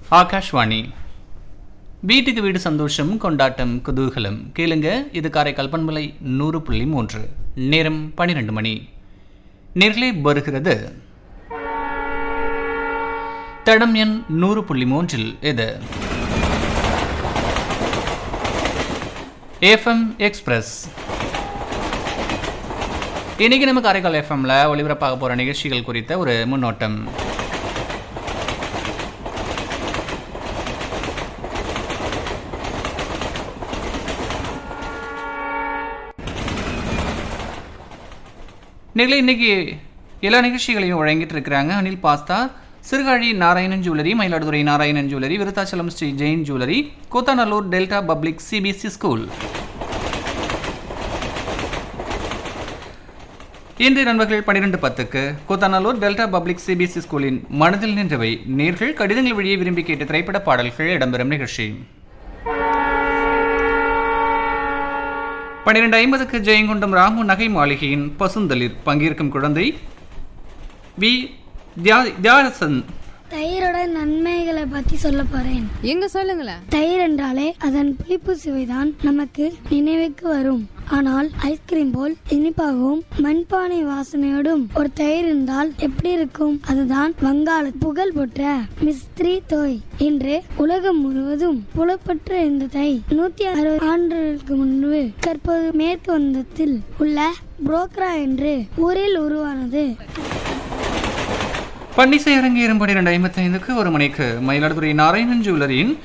ஆகாஷ்வாணி வீட்டுக்கு வீடு சந்தோஷம் கொண்டாட்டம் குதூகலம் கேளுங்க இது காரைக்கால் பண்பலை நூறு புள்ளி மூன்று நேரம் பன்னிரெண்டு மணி நேர்களே வருகிறது தடம் எண் நூறு புள்ளி மூன்றில் இது எஃப்எம் எக்ஸ்பிரஸ் இன்னைக்கு நம்ம காரைக்கால் எஃப்எம்ல ஒளிபரப்பாக போற நிகழ்ச்சிகள் குறித்த ஒரு முன்னோட்டம் நிகழ இன்னைக்கு எல்லா நிகழ்ச்சிகளையும் வழங்கிட்டு இருக்கிறாங்க Anil pasta Sirkazhi Narayanan jewellery Mayiladuthurai Narayanan jewellery Virudhachalam Sri Jain jewellery Koothanallur Delta public CBSE school இன்று நண்பர்கள் பன்னிரெண்டு பத்துக்கு கூத்தாநல்லூர் டெல்டா பப்ளிக் சிபிஎஸ்சி ஸ்கூலின் மனதில் நின்றவை நேர்கள் கடிதங்கள் வழியே விரும்பி கேட்ட திரைப்பட பாடல்கள் இடம்பெறும் நிகழ்ச்சி பன்னிரெண்டு ஐம்பதுக்கு ஜெயங்கொண்டம் ராமு நகை மாளிகையின் பசுந்தளிர் பங்கேற்கும் குழந்தை வி தியா- தியாகசன் தயிரோட நன்மைகளை பத்தி சொல்ல போறேன் எங்க சொல்லுங்களேன் தயிர் என்றாலே அதன் புளிப்பு சுவைதான் நமக்கு நினைவுக்கு வரும் ஆனால் ஐஸ்கிரீம் போல் இனிப்பாகவும் மண்பானை வாசனையோடும் ஒரு தயிர் இருந்தால் எப்படி இருக்கும் அதுதான் வங்காள புகழ் பெற்ற மிஸ்திரி தோய் இன்று உலகம் முழுவதும் புலப்பெற்ற இந்த தை நூத்தி அறுபது ஆண்டுகளுக்கு முன்பு தற்போது மேற்கு வங்கத்தில் உள்ள புரோக்ரா என்று ஊரில் உருவானது பன்னிசை அரங்கேறும் பன்னிரெண்டு ஐம்பத்தி ஐந்துக்கு ஒரு மணிக்கு மயிலாடுதுறை நாராயணன் ஜுவல்லரியின்